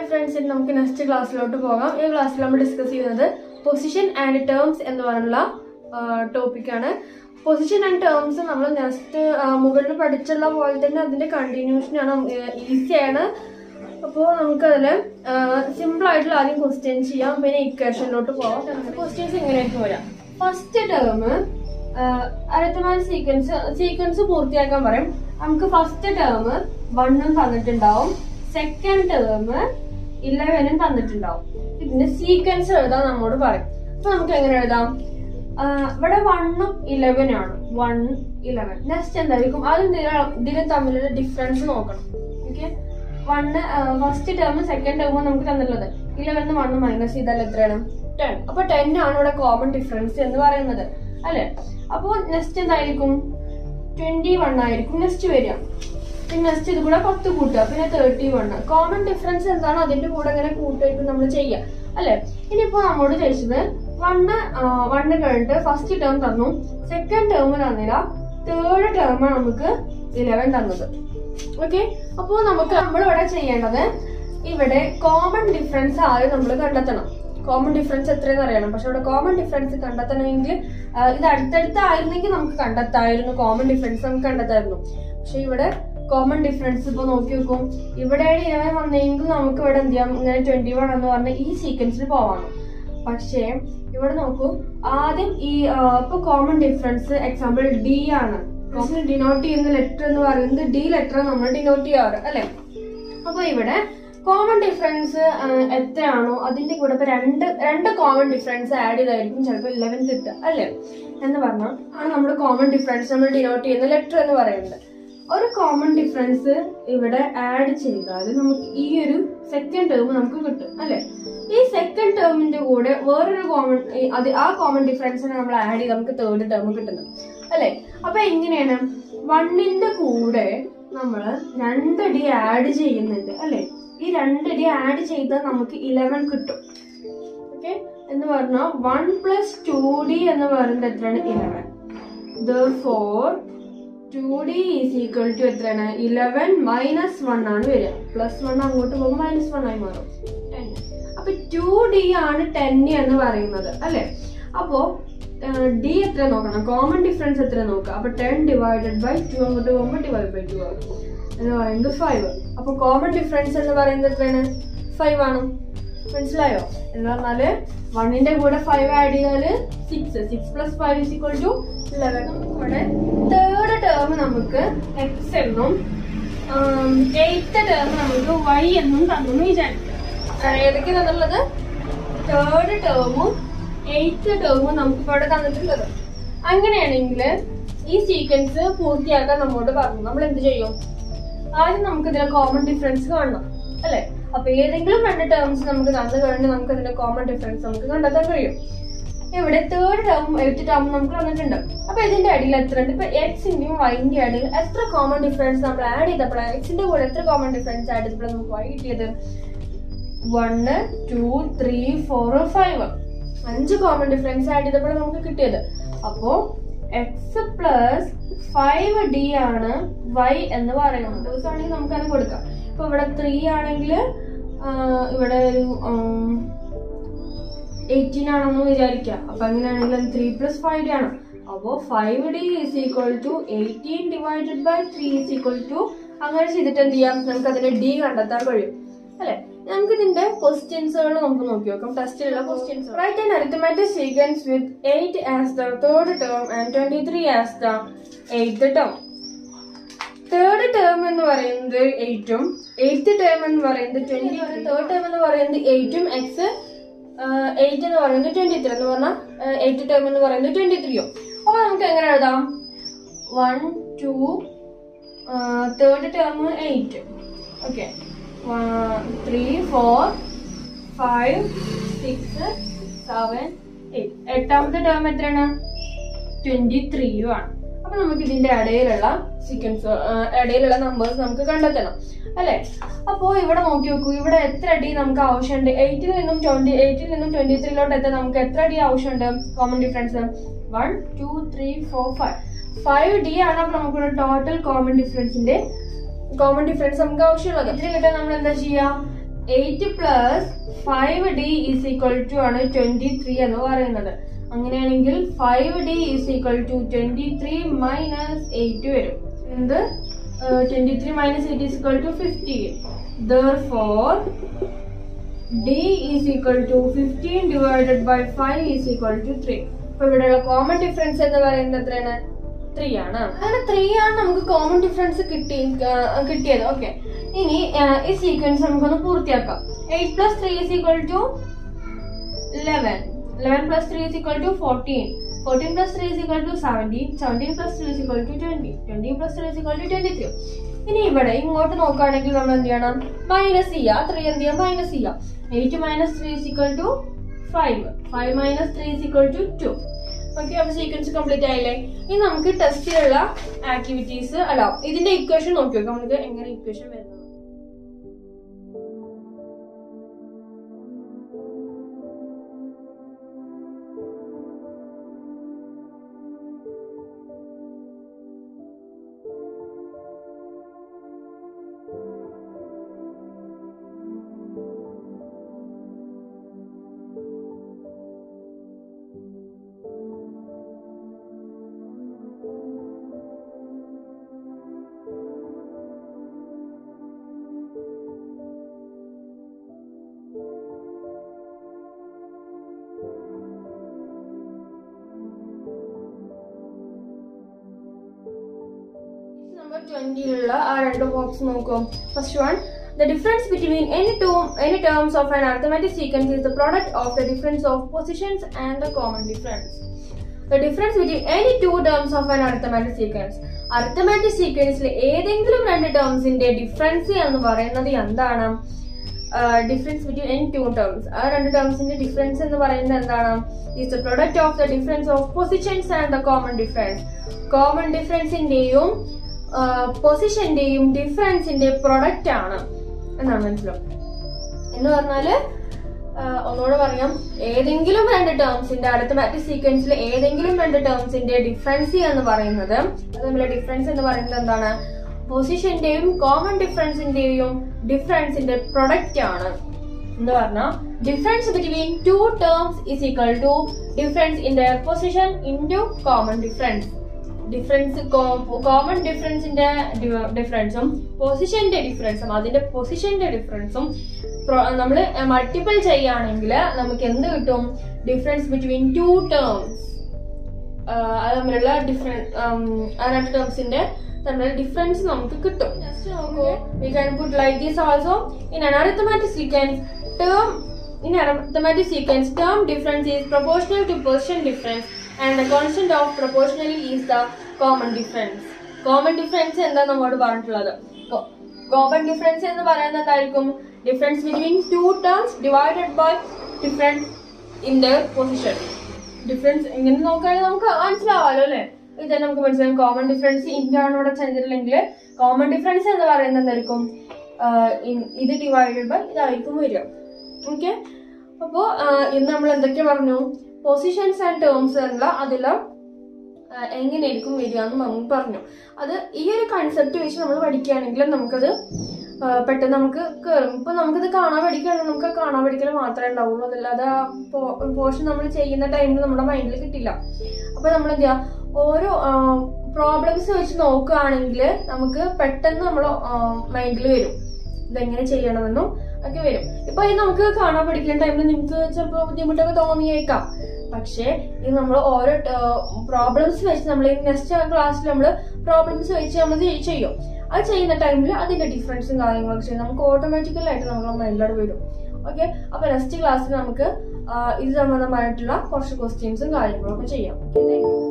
Friends നമുക്ക് next ക്ലാസ്സിലോട്ട് പോകാം ഈ ക്ലാസ്സിൽ നമ്മൾ ഡിസ്കസ് ചെയ്യുന്നത് പൊസിഷൻ ആൻഡ് ടേംസ് എന്ന് പറയുന്ന ടോപ്പിക്കാണ് പൊസിഷൻ ആൻഡ് ടേംസ് നമ്മൾ നെക്സ്റ്റ് മുകളിൽ പഠിച്ചുള്ള പോലെ തന്നെ അതിന്റെ കണ്ടിന്യൂഷനാണ് ഈസി ആണ് അപ്പോൾ നമുക്കതിൽ സിമ്പിൾ ആയിട്ടുള്ള ആദ്യം ക്വസ്റ്റ്യൻ ചെയ്യാം പിന്നെ ഇക്വേഷനിലോട്ട് പോകാം ക്വസ്റ്റ്യൻസ് ഇങ്ങനെയായിരിക്കും വരാം ഫസ്റ്റ് ടേം അരത്തമാന സീക്വൻസ് സീക്വൻസ് പൂർത്തിയാക്കാൻ പറയും നമുക്ക് ഫസ്റ്റ് ടേം വണ്ണും തന്നിട്ടുണ്ടാവും സെക്കൻഡ് ടേം ഇലവനും തന്നിട്ടുണ്ടാവും ഇതിന്റെ സീക്വൻസ് എഴുതാൻ നമ്മോട് പറയും അപ്പൊ നമുക്ക് എങ്ങനെ എഴുതാം ആ, ഇവിടെ വണ്ണും ഇലവനും ആണ് വൺ ഇലവൻ നെക്സ്റ്റ് എന്തായിരിക്കും ആദ്യം ഇതിന് ഇതിന് തമ്മിലുള്ള ഡിഫറൻസ് നോക്കണം okay one first term second term നമുക്ക് തന്നിട്ടുള്ളത് ഇലവൻ വണ്ണ് മൈനസ് ചെയ്താൽ എത്രയാണ് ടെൻ അപ്പൊ ടെൻ ആണ് ഇവിടെ കോമൺ ഡിഫറൻസ് എന്ന് പറയുന്നത് അല്ലെ അപ്പൊ നെക്സ്റ്റ് എന്തായിരിക്കും ട്വന്റി വൺ ആയിരിക്കും നെക്സ്റ്റ് വരിക പിന്നെ നെക്സ്റ്റ് ഇത് കൂടെ പത്ത് കൂട്ടുക പിന്നെ തേർട്ടി വൺ കോമൺ ഡിഫറൻസ് എന്താണ് അതിന്റെ കൂടെ ഇങ്ങനെ കൂട്ടായിട്ട് നമ്മൾ ചെയ്യുക അല്ലെ ഇനിയിപ്പോ നമ്മോട് ചോദിച്ചത് വണ്ണ് വണ്ണ് കഴിഞ്ഞിട്ട് ഫസ്റ്റ് ടേം തന്നു സെക്കൻഡ് ടേം തന്നില്ല തേർഡ് ടേം നമുക്ക് ഇലവൻ തന്നത് ഓക്കെ അപ്പോ നമുക്ക് നമ്മൾ ഇവിടെ ചെയ്യേണ്ടത് ഇവിടെ കോമൺ ഡിഫറൻസ് ആദ്യം നമ്മൾ കണ്ടെത്തണം കോമൺ ഡിഫറൻസ് എത്രയെന്ന് അറിയണം പക്ഷെ ഇവിടെ കോമൺ ഡിഫറൻസ് കണ്ടെത്തണമെങ്കിൽ ആ, ഇത് അടുത്തടുത്തായിരുന്നെങ്കിൽ നമുക്ക് കണ്ടെത്തായിരുന്നു കോമൺ ഡിഫറൻസ് നമുക്ക് കണ്ടെത്തായിരുന്നു പക്ഷെ ഇവിടെ കോമൺ ഡിഫറൻസ് ഇപ്പൊ നോക്കി നോക്കും ഇവിടെയാണ് ഇലവൻ വന്നെങ്കിൽ നമുക്ക് ഇവിടെ എന്ത് ചെയ്യാം ഇങ്ങനെ ട്വന്റി വൺ എന്ന് പറഞ്ഞ ഈ സീക്വൻസിൽ പോവാണ് പക്ഷേ ഇവിടെ നോക്കൂ ആദ്യം ഈ ആ, ഇപ്പൊ കോമൺ ഡിഫറൻസ് എക്സാമ്പിൾ ഡി ആണ് ഡിനോട്ട് ചെയ്യുന്ന ലെറ്റർ എന്ന് പറയുന്നത് ഡി ലെറ്റർ നമ്മൾ ഡിനോട്ട് ചെയ്യാറ് അല്ലെ അപ്പൊ ഇവിടെ കോമൺ ഡിഫറൻസ് എത്രയാണോ അതിന്റെ കൂടെ ഇപ്പൊ രണ്ട് രണ്ട് കോമൺ ഡിഫറൻസ് ആഡ് ചെയ്തായിരിക്കും ചിലപ്പോൾ ഇലവൻ കിട്ടുക അല്ലേ എന്ന് പറഞ്ഞാൽ ആണ് നമ്മൾ കോമൺ ഡിഫറൻസ് നമ്മൾ ഡിനോട്ട് ചെയ്യുന്ന ലെറ്റർ എന്ന് പറയുന്നത് ഒരു കോമൺ ഡിഫറൻസ് ഇവിടെ ആഡ് ചെയ്താൽ നമുക്ക് ഈ ഒരു സെക്കൻഡ് ടേം നമുക്ക് കിട്ടും അല്ലെ ഈ സെക്കൻഡ് ടേമിന്റെ കൂടെ വേറൊരു കോമൺ അത് ആ കോമൺ ഡിഫറൻസിനെ നമ്മൾ ആഡ് ചെയ്ത് നമുക്ക് തേർഡ് ടേം കിട്ടുന്നു അല്ലെ അപ്പൊ എങ്ങനെയാണ് വണ്ണിന്റെ കൂടെ നമ്മൾ രണ്ടടി ആഡ് ചെയ്യുന്നുണ്ട് അല്ലെ ഈ രണ്ടടി ആഡ് ചെയ്താൽ നമുക്ക് ഇലവൻ കിട്ടും ഓക്കെ എന്ന് പറഞ്ഞാൽ വൺ പ്ലസ് ടു ഡി എന്ന് പറയുന്നത് എത്രയാണ് eleven four two d is equal to എത്രയാണ് ഇലവൻ മൈനസ് വൺ ആണ് വരിക പ്ലസ് വൺ അങ്ങോട്ട് പോകുമ്പോൾ മൈനസ് വൺ ആയി മാറും ടെൻ അപ്പൊ ടു ഡി ആണ് ടെൻ എന്ന് പറയുന്നത് അല്ലെ അപ്പോ ഡി എത്ര നോക്കണം കോമൺ ഡിഫറൻസ് എത്ര നോക്കുക അപ്പൊ ടെൻ ഡിവൈഡഡ് ബൈ ടു അങ്ങോട്ട് പോകുമ്പോൾ ഡിവൈഡ് ബൈ ടു ആകും എന്ന് പറയുന്നത് ഫൈവ് അപ്പൊ കോമൺ ഡിഫറൻസ് എന്ന് പറയുന്നത് എത്രയാണ് ഫൈവ് ആണ് മനസ്സിലായോ എന്ന് പറഞ്ഞാല് വണ്ണിന്റെ കൂടെ ഫൈവ് ആഡ് ചെയ്താല് six six plus five is equal to eleven ഇവിടെ തേർഡ് ടേം നമുക്ക് എക്സ് എന്നും എയ്ത്ത് ടേം നമുക്ക് വൈ എന്നും തന്നു വിചാരിക്കാം ഏതൊക്കെ തന്നുള്ളത് തേർഡ് ടേമും എയ്ത്ത് ടേമും നമുക്ക് ഇവിടെ തന്നിട്ടുള്ളത് അങ്ങനെയാണെങ്കിൽ ഈ സീക്വൻസ് പൂർത്തിയാക്കാൻ നമ്മോട് പറഞ്ഞു നമ്മൾ എന്ത് ചെയ്യും ആദ്യം നമുക്ക് ഇതിലെ കോമൺ ഡിഫറൻസ് കാണണം അല്ലെ അപ്പൊ ഏതെങ്കിലും രണ്ട് ടേംസ് നമുക്ക് തന്നു കഴിഞ്ഞ് നമുക്ക് അതിന്റെ കോമൺ ഡിഫറൻസ് നമുക്ക് കണ്ടെത്താൻ കഴിയും ഇവിടെ തേർഡ് ടേം എയ്റ്റ് ടേം നമുക്ക് തന്നിട്ടുണ്ട് അപ്പൊ ഇതിന്റെ അടിയിൽ എത്ര ഉണ്ട് ഇപ്പൊ എക്സിന്റെയും വൈന്റെ അടിയിൽ എത്ര കോമൺ ഡിഫറൻസ് നമ്മൾ ആഡ് ചെയ്തപ്പോഴാണ് എക്സിന്റെ കൂടെ എത്ര കോമൺ ഡിഫറൻസ് ആഡ് ചെയ്തപ്പോഴാണ് നമുക്ക് വൈ കിട്ടിയത് one two three four five അഞ്ച് കോമൺ ഡിഫറൻസ് ആഡ് ചെയ്തപ്പോഴാണ് നമുക്ക് കിട്ടിയത് അപ്പോ എക്സ് പ്ലസ് ഫൈവ് ഡി ആണ് വൈ എന്ന് പറയുന്നത് ദിവസമാണെങ്കിൽ നമുക്ക് അത് കൊടുക്കാം ഇപ്പൊ ഇവിടെ ത്രീ ആണെങ്കിൽ ഇവിടെ ഒരു എയ്റ്റീൻ ആണെന്ന് വിചാരിക്കാം അപ്പൊ അങ്ങനെയാണെങ്കിൽ ത്രീ പ്ലസ് ഫൈവ് ഡി ആണ് അപ്പോ five d is equal to eighteen divided by three is equal to അങ്ങനെ ചെയ്തിട്ട് എന്ത് ചെയ്യാം നമുക്ക് അതിന്റെ ഡി കണ്ടെത്താൻ കഴിയും അല്ലെ നമുക്ക് ഇതിന്റെ ക്വസ്റ്റ്യൻസുകൾ നമുക്ക് നോക്കി നോക്കാം ടെസ്റ്റിലുള്ള questions right and arithmetic sequence with eight as the third term and twenty three as the eighth term third term എന്ന് പറയുന്നത് എയ്റ്റും എയ്ത്ത് ടേം എന്ന് പറയുന്നത് ട്വന്റി തേർഡ് ടേം എന്ന് പറയുന്നത് എയ്റ്റും എക്സ് എയ്റ്റ് എന്ന് പറയുന്നത് ട്വന്റി ത്രീ എന്ന് പറഞ്ഞാൽ എയ്റ്റ് ടേം എന്ന് പറയുന്നത് ട്വന്റി ത്രീയോ അപ്പൊ നമുക്ക് എങ്ങനെ എഴുതാം one two third term eight okay three four five six seven eight എട്ടാമത്തെ ടേം എത്രയാണ് ട്വന്റി ത്രീയും ആണ് അപ്പൊ നമുക്ക് ഇതിന്റെ ഇടയിലുള്ള സീക്വൻസ് ഇടയിലുള്ള നമ്പേഴ്സ് നമുക്ക് കണ്ടെത്തണം അല്ലെ അപ്പോ ഇവിടെ നോക്കി നോക്കൂ ഇവിടെ എത്ര അടി നമുക്ക് ആവശ്യമുണ്ട് എയ്റ്റിൽ നിന്നും ട്വന്റി എയ്റ്റിൽ നിന്നും ട്വന്റി ത്രീയിലോട്ട് എത്താൻ നമുക്ക് എത്ര അടി ആവശ്യമുണ്ട് common difference one two three four five five d ആണ് അപ്പൊ നമുക്ക് ടോട്ടൽ കോമൺ ഡിഫറൻസിന്റെ കോമൺ ഡിഫറൻസ് നമുക്ക് ആവശ്യമുള്ളത് ഇതിന് കിട്ടാൻ നമ്മൾ എന്താ ചെയ്യാ eight plus five d is equal to ആണ് ട്വന്റി ത്രീ എന്ന് പറയുന്നത് അങ്ങനെയാണെങ്കിൽ five d is equal to twenty three minus eight വരും എന്ത് twenty three minus eight is equal to fifteen therefore d is equal to fifteen divided by five is equal to three അപ്പൊ ഇവിടെയുള്ള common difference എന്ന് പറയുന്നത് എത്രയാണ് three ആണ് അങ്ങനെ three ആണ് നമുക്ക് കോമൺ ഡിഫറൻസ് കിട്ടി ആ, കിട്ടിയത് ഓക്കെ ഇനി ആ, ഈ സീക്വൻസ് നമുക്കൊന്ന് പൂർത്തിയാക്കാം eight plus three is equal to eleven eleven plus three is equal to fourteen fourteen plus three is equal to seventeen seventeen plus three is equal to twenty twenty plus three is equal to twenty three ഇനി ഇവിടെ ഇങ്ങോട്ട് നോക്കുകയാണെങ്കിൽ നമ്മൾ എന്ത് ചെയ്യണം minus ചെയ്യുക three എന്ത് ചെയ്യാം മൈനസ് ചെയ്യാം eight minus three is equal to five five minus three is equal to two okay അപ്പൊ സീക്വൻസ് കംപ്ലീറ്റ് ആയില്ലേ ഇനി നമുക്ക് ടെസ്റ്റിലുള്ള ആക്ടിവിറ്റീസ് അല്ല ഇതിന്റെ ഇക്വേഷൻ നോക്കി നോക്കാം നമുക്ക് എങ്ങനെ ഇക്വേഷൻ വരുന്നത് നമ്പർ ട്വന്റിയിലുള്ള ആ രണ്ട് ബോക്സ് നോക്കും first one the difference between any two any terms of an arithmetic sequence is the product of the difference of positions and the common difference the difference between any two terms of an arithmetic sequence arithmetic സീക്വൻസിൽ ഏതെങ്കിലും രണ്ട് ടേംസിന്റെ difference എന്ന് പറയുന്നത് എന്താണ് difference between any two terms ആ രണ്ട് ടേംസിന്റെ ഡിഫറൻസ് എന്ന് പറയുന്നത് എന്താണ് is the product of the difference of positions and the common difference common ഡിഫറൻസിന്റെയും പൊസിഷന്റെയും ഡിഫറൻസിന്റെ പ്രൊഡക്റ്റ് ആണ് എന്നാണ് മനസ്സിലാവും എന്ന് പറഞ്ഞാല് ആ, ഒന്നുകൂടെ പറയാം ഏതെങ്കിലും രണ്ട് ടേംസിന്റെ അരിത്തമാറ്റിക് സീക്വൻസിൽ ഏതെങ്കിലും രണ്ട് ടേംസിന്റെ ഡിഫറൻസ് എന്ന് പറയുന്നത് അത് തമ്മിലെ ഡിഫറൻസ് എന്ന് പറയുന്നത് എന്താണ് പൊസിഷന്റെയും കോമൺ ഡിഫറൻസിന്റെയും ഡിഫറൻസിന്റെ പ്രൊഡക്റ്റ് ആണ് എന്ന് പറഞ്ഞാൽ difference between two terms is equal to difference in their position into common difference difference common ഡിഫറൻസിന്റെ ഡിഫറൻസും പൊസിഷന്റെ ഡിഫറൻസും അതിന്റെ പൊസിഷന്റെ ഡിഫറൻസും നമ്മൾ മൾട്ടിപ്പിൾ ചെയ്യുകയാണെങ്കിൽ നമുക്ക് എന്ത് കിട്ടും ഡിഫറൻസ് ബിറ്റ്വീൻ ടു ടേംസ് അത് തമ്മിലുള്ള ഡിഫറൻസ് ആ രണ്ട് ടേംസിന്റെ തമ്മിലുള്ള ഡിഫറൻസ് നമുക്ക് കിട്ടും ജസ്റ്റ് നോക്കൂ we can put like this also in an arithmetic sequence term In arithmetic sequence, term difference is proportional to position difference and the constant of proportionally is the common difference. Common difference എന്താ നമ്മോട് പറഞ്ഞിട്ടുള്ളത് common difference എന്ന് പറയുന്നത് എന്തായിരിക്കും difference between two terms divided by difference in the position difference ഇങ്ങനെ നോക്കുകയാണെങ്കിൽ നമുക്ക് മനസ്സിലാവാലോ അല്ലേ ഇത് തന്നെ നമുക്ക് മനസ്സിലാവും കോമൺ ഡിഫറൻസ് ഇന്റാണ് ഇവിടെ ചെയ്തിട്ടില്ലെങ്കിൽ കോമൺ ഡിഫറൻസ് എന്ന് പറയുന്നത് എന്തായിരിക്കും ആഹ് ഇൻ- ഇത് ഡിവൈഡഡ് ബൈ ഇതായിരിക്കും വരിക ഓക്കെ അപ്പോൾ ഇന്ന് നമ്മൾ എന്തൊക്കെ പറഞ്ഞു പൊസിഷൻസ് ആൻഡ് ടേംസ് എന്നുള്ള അതിൽ എങ്ങനെയായിരിക്കും വരിക എന്ന് നമ്മൾ പറഞ്ഞു അത് ഈ ഒരു കൺസെപ്റ്റ് വെച്ച് നമ്മൾ പഠിക്കുകയാണെങ്കിൽ നമുക്കത് ആ, പെട്ടെന്ന് നമുക്ക് കയറും ഇപ്പൊ നമുക്കിത് കാണാൻ പഠിക്കുകയാണെങ്കിൽ നമുക്ക് കാണാൻ പഠിക്കൽ മാത്രമേ ഉണ്ടാവുള്ളൂ അതല്ലാതെ പോർഷൻ നമ്മൾ ചെയ്യുന്ന ടൈമിൽ നമ്മുടെ മൈൻഡിൽ കിട്ടില്ല അപ്പൊ നമ്മൾ എന്ത് ചെയ്യുക ഓരോ പ്രോബ്ലംസ് വെച്ച് നോക്കുകയാണെങ്കിൽ നമുക്ക് പെട്ടെന്ന് നമ്മുടെ മൈൻഡിൽ വരും ഇതെങ്ങനെ ചെയ്യണമെന്നും ഒക്കെ വരും ഇപ്പൊ ഇത് നമുക്ക് കാണാൻ പഠിക്കുന്ന ടൈമിൽ നിങ്ങൾക്ക് ചിലപ്പോൾ ബുദ്ധിമുട്ടൊക്കെ തോന്നിയേക്കാം പക്ഷേ ഇത് നമ്മൾ ഓരോ പ്രോബ്ലംസ് വെച്ച് നമ്മൾ നെക്സ്റ്റ് ക്ലാസ്സിൽ നമ്മൾ പ്രോബ്ലംസ് വെച്ച് നമ്മൾ ചെയ്യും അത് ചെയ്യുന്ന ടൈമിൽ അതിന്റെ ഡിഫറൻസും കാര്യങ്ങളൊക്കെ ചെയ്യും നമുക്ക് ഓട്ടോമാറ്റിക്കലായിട്ട് നമ്മുടെ മൈൻഡിലോട്ട് വരും ഓക്കെ അപ്പൊ നെക്സ്റ്റ് ക്ലാസ്സിൽ നമുക്ക് ആ, ഇത് സംബന്ധമായിട്ടുള്ള കുറച്ച് ക്വസ്റ്റ്യൻസും കാര്യങ്ങളൊക്കെ ചെയ്യാം താങ്ക് യു